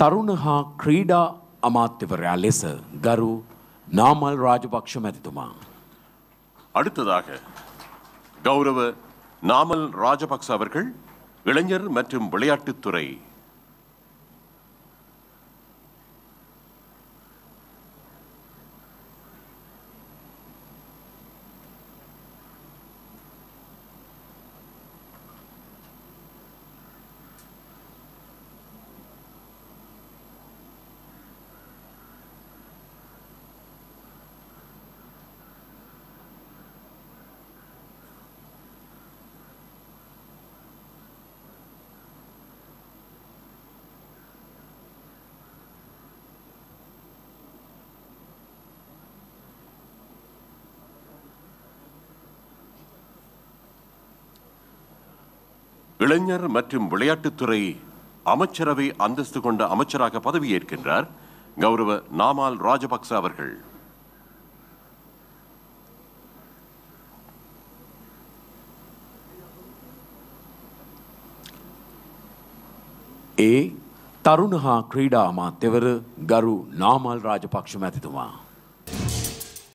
තරුණ හා ක්‍රීඩා අමාත්‍යවරයා ලෙස ගරු නාමල් රාජපක්ෂ මැතිතුමා. அடுத்ததாக கௌரவ நாமல் ராஜபக்ச அவர்கள் இளைஞர் மற்றும் விளையாட்டுத்துறை இளைஞர் மற்றும் விளையாட்டுத்துறை அமைச்சரவை அந்தஸ்து கொண்ட அமைச்சராக பதவியேற்கின்றார் கௌரவ நாமால் ராஜபக்ச அவர்கள் ඒ තරුණ හා ක්‍රීඩා අමාත්‍යවර ගරු නාමල් රාජපක්ෂ මැතිතුමා.